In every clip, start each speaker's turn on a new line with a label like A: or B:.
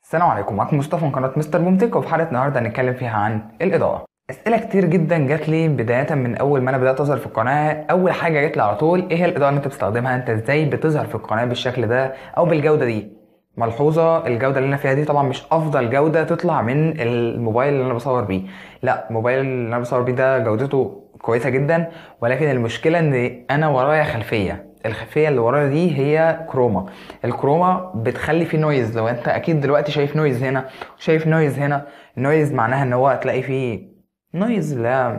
A: السلام عليكم معاكم مصطفى من قناه مستر ممتك وفي حلقه النهارده هنتكلم فيها عن الاضاءه اسئله كتير جدا جات لي بدايه من اول ما انا بدات اظهر في القناه اول حاجه جات لي على طول ايه هي الاضاءه اللي انت بتستخدمها انت ازاي بتظهر في القناه بالشكل ده او بالجوده دي ملحوظه الجوده اللي انا فيها دي طبعا مش افضل جوده تطلع من الموبايل اللي انا بصور بيه لا الموبايل اللي انا بصور بيه ده جودته كويسه جدا ولكن المشكله ان انا ورايا خلفيه الخلفيه اللي ورايا دي هي كروما الكروما بتخلي فيه نويز لو انت اكيد دلوقتي شايف نويز هنا شايف نويز هنا نويز معناها ان هو هتلاقي فيه نويز لا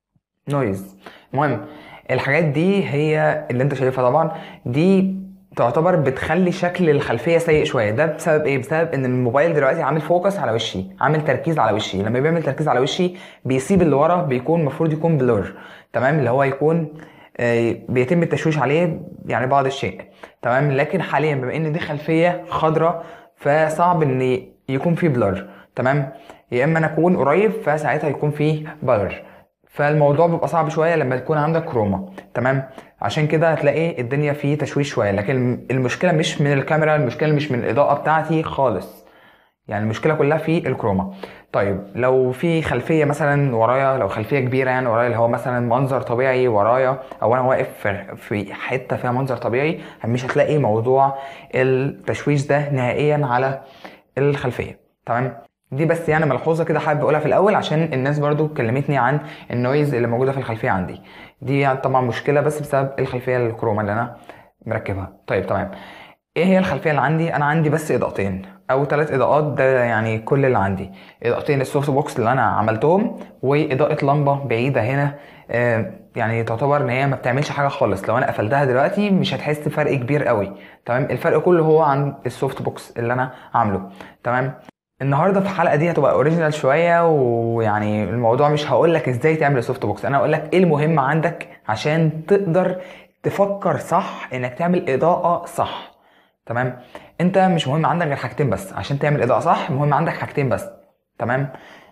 A: نويز المهم الحاجات دي هي اللي انت شايفها طبعا دي تعتبر بتخلي شكل الخلفيه سيء شويه ده بسبب ايه بسبب ان الموبايل دلوقتي عامل فوكس على وشي عامل تركيز على وشي لما بيعمل تركيز على وشي بيسيب اللي ورا بيكون المفروض يكون بلور تمام اللي هو يكون آه، بيتم التشويش عليه يعني بعض الشيء تمام لكن حاليا بما ان دي خلفيه خضراء فصعب ان يكون في بلر تمام يا اما انا اكون قريب فساعتها يكون في بلر فالموضوع بيبقى صعب شويه لما تكون عندك كروما تمام عشان كده هتلاقي الدنيا فيه تشويش شويه لكن المشكله مش من الكاميرا المشكله مش من الاضاءه بتاعتي خالص يعني المشكله كلها في الكروما طيب لو في خلفيه مثلا ورايا لو خلفيه كبيره يعني ورايا اللي هو مثلا منظر طبيعي ورايا او انا واقف في- في حته فيها منظر طبيعي مش هتلاقي موضوع التشويش ده نهائيا على الخلفيه تمام دي بس يعني ملحوظه كده حابب اقولها في الاول عشان الناس برضو كلمتني عن النويز اللي موجوده في الخلفيه عندي دي يعني طبعا مشكله بس بسبب الخلفيه الكروما اللي انا مركبها طيب تمام ايه هي الخلفيه اللي عندي انا عندي بس اضاءتين او ثلاث اضاءات ده يعني كل اللي عندي اضاءتين السوفت بوكس اللي انا عملتهم واضاءه لمبه بعيده هنا آه، يعني تعتبر ان هي ما بتعملش حاجه خالص لو انا قفلتها دلوقتي مش هتحس بفرق كبير قوي تمام الفرق كله هو عن السوفت بوكس اللي انا عامله تمام النهارده في الحلقه دي هتبقى اوريجينال شويه ويعني الموضوع مش هقول لك ازاي تعمل سوفت بوكس انا هقول لك ايه المهم عندك عشان تقدر تفكر صح انك تعمل اضاءه صح تمام انت مش مهم عندك غير حاجتين بس عشان تعمل اضاءه صح مهم عندك حاجتين بس تمام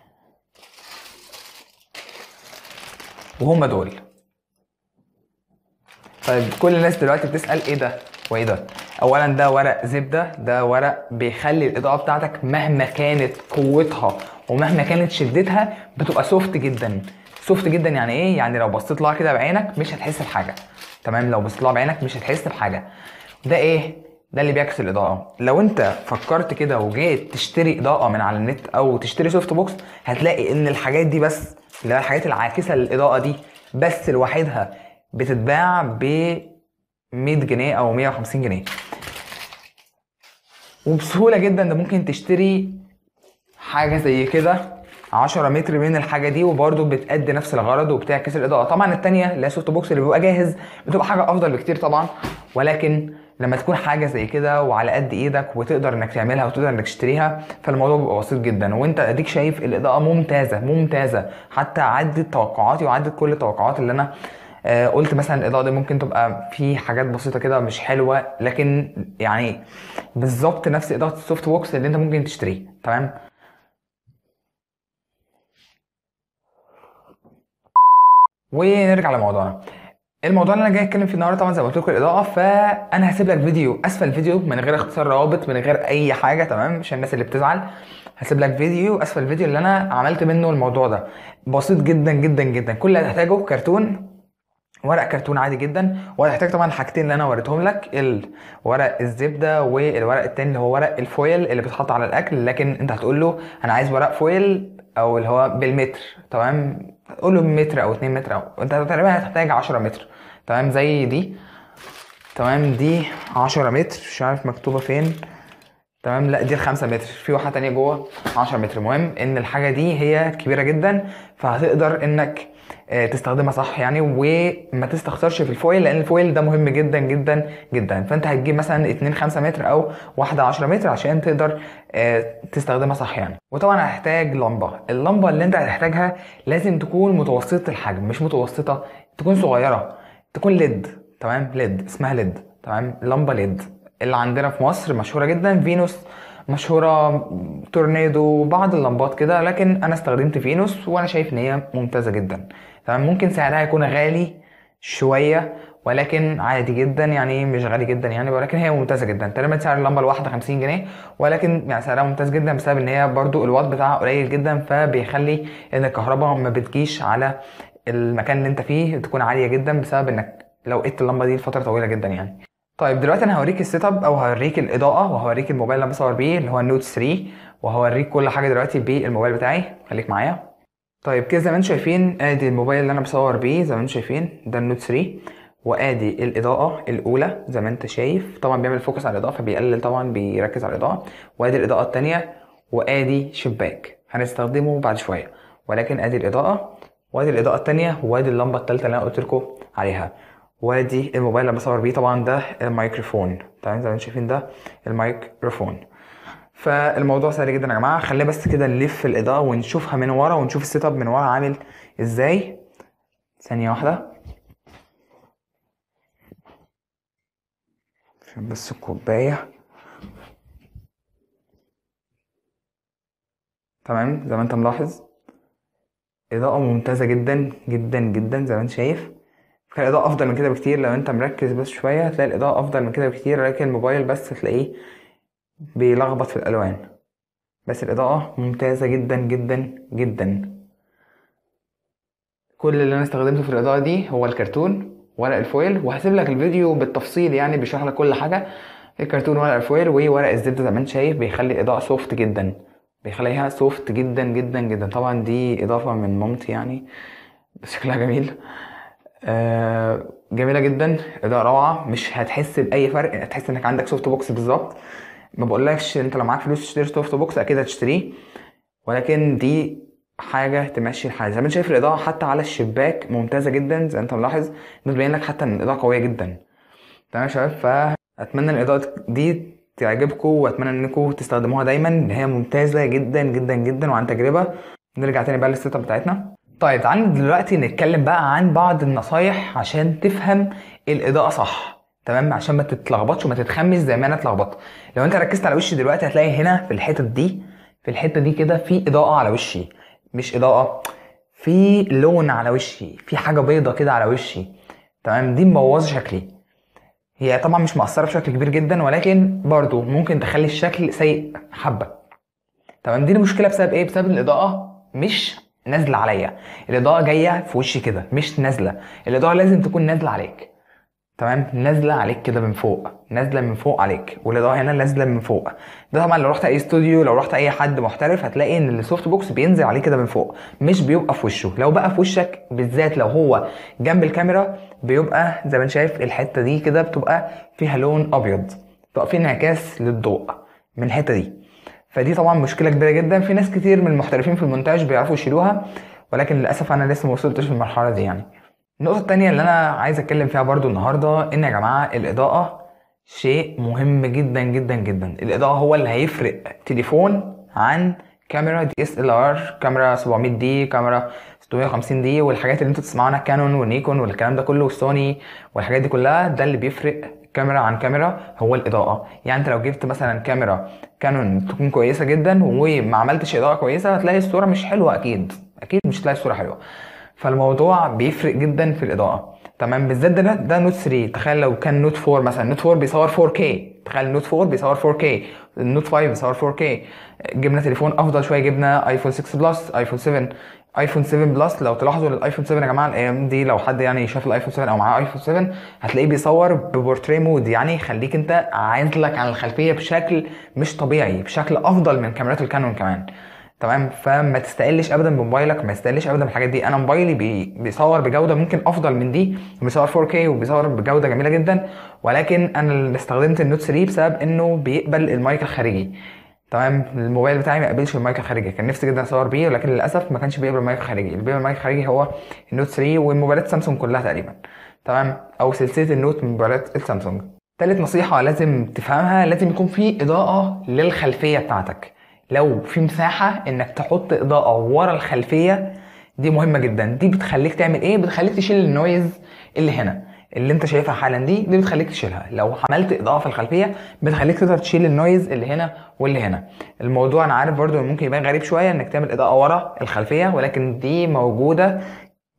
A: وهم دول طيب كل الناس دلوقتي بتسأل ايه ده وايه ده اولا ده ورق زبدة ده ورق بيخلي الاضاءة بتاعتك مهما كانت قوتها ومهما كانت شدتها بتبقى سوفت جدا سوفت جدا يعني ايه يعني لو بصيت لها كده بعينك مش هتحس بحاجة تمام لو بصيت لها بعينك مش هتحس بحاجة ده ايه ده اللي بيعكس الاضاءه لو انت فكرت كده وجيت تشتري اضاءه من على النت او تشتري سوفت بوكس هتلاقي ان الحاجات دي بس اللي هي الحاجات العاكسه للاضاءه دي بس لوحدها بتتباع ب 100 جنيه او 150 جنيه وبسهوله جدا ده ممكن تشتري حاجه زي كده 10 متر من الحاجه دي وبرده بتأدي نفس الغرض وبتعكس الاضاءه طبعا التانية اللي هي سوفت بوكس اللي بيبقى جاهز بتبقى حاجه افضل بكتير طبعا ولكن لما تكون حاجه زي كده وعلى قد ايدك وتقدر انك تعملها وتقدر انك تشتريها فالموضوع بيبقى بسيط جدا وانت اديك شايف الاضاءه ممتازه ممتازه حتى عدت توقعاتي وعدت كل التوقعات اللي انا آه، قلت مثلا الاضاءه دي ممكن تبقى في حاجات بسيطه كده مش حلوه لكن يعني بالظبط نفس اضاءه السوفت بوكس اللي انت ممكن تشتريه تمام ونرجع لموضوعنا الموضوع اللي انا جاي اتكلم فيه النهارده طبعا زي ما قلت لكم الاضاءه فانا هسيب لك فيديو اسفل الفيديو من غير اختصار روابط من غير اي حاجه تمام عشان الناس اللي بتزعل هسيب لك فيديو اسفل الفيديو اللي انا عملت منه الموضوع ده بسيط جدا جدا جدا كل اللي هتحتاجه كرتون ورق كرتون عادي جدا وهتحتاج طبعا الحاجتين اللي انا وريتهم لك الورق الزبده والورق التاني اللي هو ورق الفويل اللي بيتحط على الاكل لكن انت هتقول له انا عايز ورق فويل او اللي هو بالمتر تمام قول له متر او 2 متر او انت تقريبا هتحتاج 10 متر تمام زي دي تمام دي 10 متر مش عارف مكتوبه فين تمام لا دي الخمسة متر في واحدة تانية جوه 10 متر المهم ان الحاجة دي هي كبيرة جدا فهتقدر انك آه، تستخدمها صح يعني وما تستخسرش في الفويل لان الفويل ده مهم جدا جدا جدا فانت هتجيب مثلا 2 5 متر او واحدة 10 متر عشان تقدر آه، تستخدمها صح يعني وطبعا هتحتاج لمبة اللمبة اللي انت هتحتاجها لازم تكون متوسطة الحجم مش متوسطة تكون صغيرة تكون ليد تمام ليد اسمها ليد تمام لمبة ليد اللي عندنا في مصر مشهورة جدا فينوس مشهورة تورنيدو بعض اللمبات كده لكن انا استخدمت فينوس وانا شايف ان هي ممتازة جدا تمام ممكن سعرها يكون غالي شوية ولكن عادي جدا يعني مش غالي جدا يعني ولكن هي ممتازه جدا تقريبا سعر اللمبه الواحده 50 جنيه ولكن يعني سعرها ممتاز جدا بسبب ان هي برضو الواط بتاعها قليل جدا فبيخلي ان الكهرباء ما بتجيش على المكان اللي انت فيه تكون عاليه جدا بسبب انك لو قدت اللمبه دي لفتره طويله جدا يعني طيب دلوقتي انا هوريك السيت اب او هوريك الاضاءه وهوريك الموبايل اللي انا بصور بيه اللي هو النوت 3 وهوريك كل حاجه دلوقتي بالموبايل بتاعي خليك معايا طيب كده زي ما انتم شايفين ادي الموبايل اللي انا بصور بيه زي ما انتم شايفين ده النوت 3 وادي الاضاءه الاولى زي ما انت شايف طبعا بيعمل فوكس على الاضاءه فبيقلل طبعا بيركز على الاضاءه وادي الاضاءه الثانيه وادي شباك هنستخدمه بعد شويه ولكن ادي الاضاءه وادي الاضاءه الثانيه وادي اللمبه الثالثه اللي انا قلت لكم عليها وادي الموبايل اللي بصور بيه طبعا ده الميكروفون تمام زي ما انتم شايفين ده الميكروفون فالموضوع سهل جدا يا جماعه خلينا بس كده نلف الاضاءه ونشوفها من ورا ونشوف السيت اب من ورا عامل ازاي ثانيه واحده عشان بس الكوبايه تمام زي ما انت ملاحظ اضاءه ممتازه جدا جدا جدا زي ما انت شايف كان الاضاءه افضل من كده بكتير لو انت مركز بس شويه هتلاقي الاضاءه افضل من كده بكتير لكن الموبايل بس هتلاقيه بيلخبط في الالوان بس الاضاءه ممتازه جدا جدا جدا كل اللي انا استخدمته في الاضاءه دي هو الكرتون ورق الفويل وهسيب لك الفيديو بالتفصيل يعني بيشرح لك كل حاجه الكرتون ورق الفويل وورق الزبده زي ما انت شايف بيخلي الاضاءه سوفت جدا بيخليها سوفت جدا جدا جدا طبعا دي اضافه من مامتي يعني بس شكلها جميل آه جميله جدا اضاءه روعه مش هتحس باي فرق هتحس انك عندك سوفت بوكس بالظبط ما بقولكش انت لو معاك فلوس تشتري سوفت بوكس اكيد هتشتريه ولكن دي حاجه تمشي الحال زي ما انت شايف الاضاءه حتى على الشباك ممتازه جدا زي ما انت ملاحظ ده بيبين لك حتى ان الاضاءه قويه جدا تمام يا شباب فاتمنى ان الاضاءه دي تعجبكم واتمنى انكم تستخدموها دايما ان هي ممتازه جدا جدا جدا وعن تجربه نرجع تاني بقى للسيت اب بتاعتنا طيب تعالى دلوقتي نتكلم بقى عن بعض النصايح عشان تفهم الاضاءه صح تمام عشان ما تتلخبطش وما تتخمس زي ما انا اتلخبطت لو انت ركزت على وشي دلوقتي هتلاقي هنا في الحتت دي في الحته دي كده في اضاءه على وشي مش اضاءه في لون على وشي في حاجه بيضه كده على وشي تمام دي مبوظه شكلي هي طبعا مش مأثره بشكل كبير جدا ولكن برضو ممكن تخلي الشكل سيء حبه تمام دي المشكله بسبب ايه بسبب الاضاءه مش نازله عليا الاضاءه جايه في وشي كده مش نازله الاضاءه لازم تكون نازله عليك تمام نازله عليك كده من فوق نازله من فوق عليك والاضاءه هنا نازله من فوق ده طبعا لو رحت اي استوديو لو رحت اي حد محترف هتلاقي ان السوفت بوكس بينزل عليه كده من فوق مش بيبقى في وشه لو بقى في وشك بالذات لو هو جنب الكاميرا بيبقى زي ما انت شايف الحته دي كده بتبقى فيها لون ابيض بتبقى في انعكاس للضوء من الحته دي فدي طبعا مشكله كبيره جدا في ناس كتير من المحترفين في المونتاج بيعرفوا يشيلوها ولكن للاسف انا لسه ما وصلتش للمرحله دي يعني النقطه التانية اللي انا عايز اتكلم فيها برضو النهارده ان يا جماعه الاضاءه شيء مهم جدا جدا جدا الاضاءه هو اللي هيفرق تليفون عن كاميرا دي اس ال ار كاميرا 700 دي كاميرا 650 دي والحاجات اللي انتوا تسمعوا عنها كانون ونيكون والكلام ده كله وسوني والحاجات دي كلها ده اللي بيفرق كاميرا عن كاميرا هو الاضاءه يعني انت لو جبت مثلا كاميرا كانون تكون كويسه جدا وما عملتش اضاءه كويسه هتلاقي الصوره مش حلوه اكيد اكيد مش هتلاقي الصوره حلوه فالموضوع بيفرق جدا في الاضاءه تمام بالذات ده ده نوت 3 تخيل لو كان نوت 4 مثلا نوت 4 بيصور 4K تخيل النوت 4 بيصور 4K النوت 5 بيصور 4K جبنا تليفون افضل شويه جبنا ايفون 6 بلس ايفون 7 ايفون 7 بلس لو تلاحظوا الايفون 7 يا جماعه الايام دي لو حد يعني شاف الايفون 7 او معاه ايفون 7 هتلاقيه بيصور ببورتري مود يعني يخليك انت عازلك عن الخلفيه بشكل مش طبيعي بشكل افضل من كاميرات الكانون كمان تمام فما تستقلش ابدا بموبايلك ما تستقلش ابدا بالحاجات دي انا موبايلي بي بيصور بجوده ممكن افضل من دي بيصور 4K وبيصور بجوده جميله جدا ولكن انا اللي استخدمت النوت 3 بسبب انه بيقبل المايك الخارجي تمام الموبايل بتاعي ما قبلش المايك الخارجي كان نفسي جدا اصور بيه ولكن للاسف ما كانش بيقبل المايك الخارجي اللي بيقبل المايك الخارجي هو النوت 3 وموبايلات سامسونج كلها تقريبا تمام او سلسله النوت من موبايلات السامسونج تالت نصيحه لازم تفهمها لازم يكون في اضاءه للخلفيه بتاعتك لو في مساحه انك تحط اضاءه ورا الخلفيه دي مهمه جدا دي بتخليك تعمل ايه بتخليك تشيل النويز اللي هنا اللي انت شايفها حالا دي دي بتخليك تشيلها لو عملت اضاءه في الخلفيه بتخليك تقدر تشيل النويز اللي هنا واللي هنا الموضوع انا عارف برضو ممكن يبان غريب شويه انك تعمل اضاءه ورا الخلفيه ولكن دي موجوده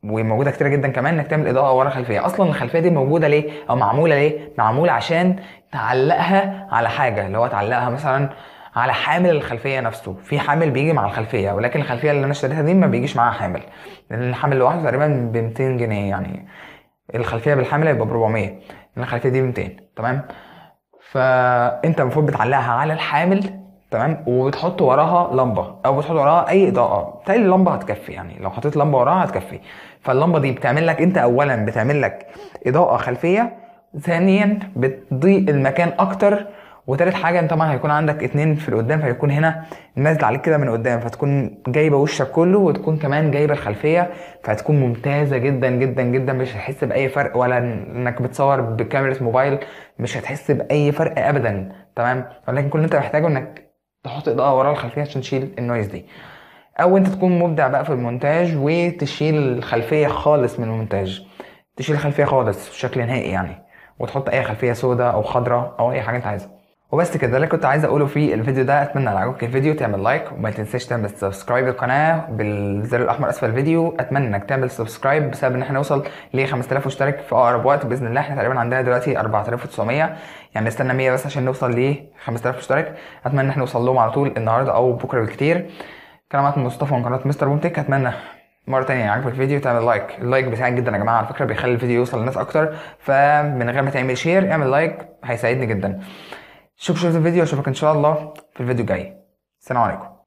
A: وموجوده كتير جدا كمان انك تعمل اضاءه ورا الخلفيه اصلا الخلفيه دي موجوده ليه او معموله ليه معموله عشان تعلقها على حاجه اللي هو تعلقها مثلا على حامل الخلفيه نفسه في حامل بيجي مع الخلفيه ولكن الخلفيه اللي انا اشتريتها دي ما بيجيش معاها حامل لان الحامل لوحده تقريبا ب 200 جنيه يعني الخلفيه بالحامل هيبقى ب 400 لان الخلفيه دي ب 200 تمام فانت المفروض بتعلقها على الحامل تمام وبتحط وراها لمبه او بتحط وراها اي اضاءه بتهيألي اللمبه هتكفي يعني لو حطيت لمبه وراها هتكفي فاللمبه دي بتعمل لك انت اولا بتعمل لك اضاءه خلفيه ثانيا بتضيء المكان اكتر وتالت حاجة انت طبعا هيكون عندك اتنين في القدام فهيكون هنا نازل عليك كده من قدام فتكون جايبة وشك كله وتكون كمان جايبة الخلفية فهتكون ممتازة جدا جدا جدا مش هتحس بأي فرق ولا انك بتصور بكاميرا موبايل مش هتحس بأي فرق أبدا تمام ولكن كل اللي انت محتاجه انك تحط إضاءة ورا الخلفية عشان تشيل النويز دي أو انت تكون مبدع بقى في المونتاج وتشيل الخلفية خالص من المونتاج تشيل الخلفية خالص بشكل نهائي يعني وتحط أي خلفية سوداء أو خضراء أو أي حاجة انت عايزها وبس كده ده اللي كنت عايز اقوله في الفيديو ده اتمنى لو عجبك الفيديو تعمل لايك وما تنساش تعمل سبسكرايب للقناه بالزر الاحمر اسفل الفيديو اتمنى انك تعمل سبسكرايب بسبب ان احنا نوصل ل 5000 مشترك في اقرب وقت باذن الله احنا تقريبا عندنا دلوقتي 4900 يعني نستنى 100 بس عشان نوصل ل 5000 مشترك اتمنى ان احنا نوصل لهم على طول النهارده او بكره بالكتير كان معاكم مصطفى من قناه مستر بومتك اتمنى مرة تانية عجبك الفيديو تعمل لايك اللايك بيساعد جدا يا جماعة على فكرة بيخلي الفيديو يوصل للناس أكتر فمن غير ما تعمل شير اعمل لايك هيساعدني جدا شوف شوف الفيديو اشوفك ان شاء الله في الفيديو الجاي السلام عليكم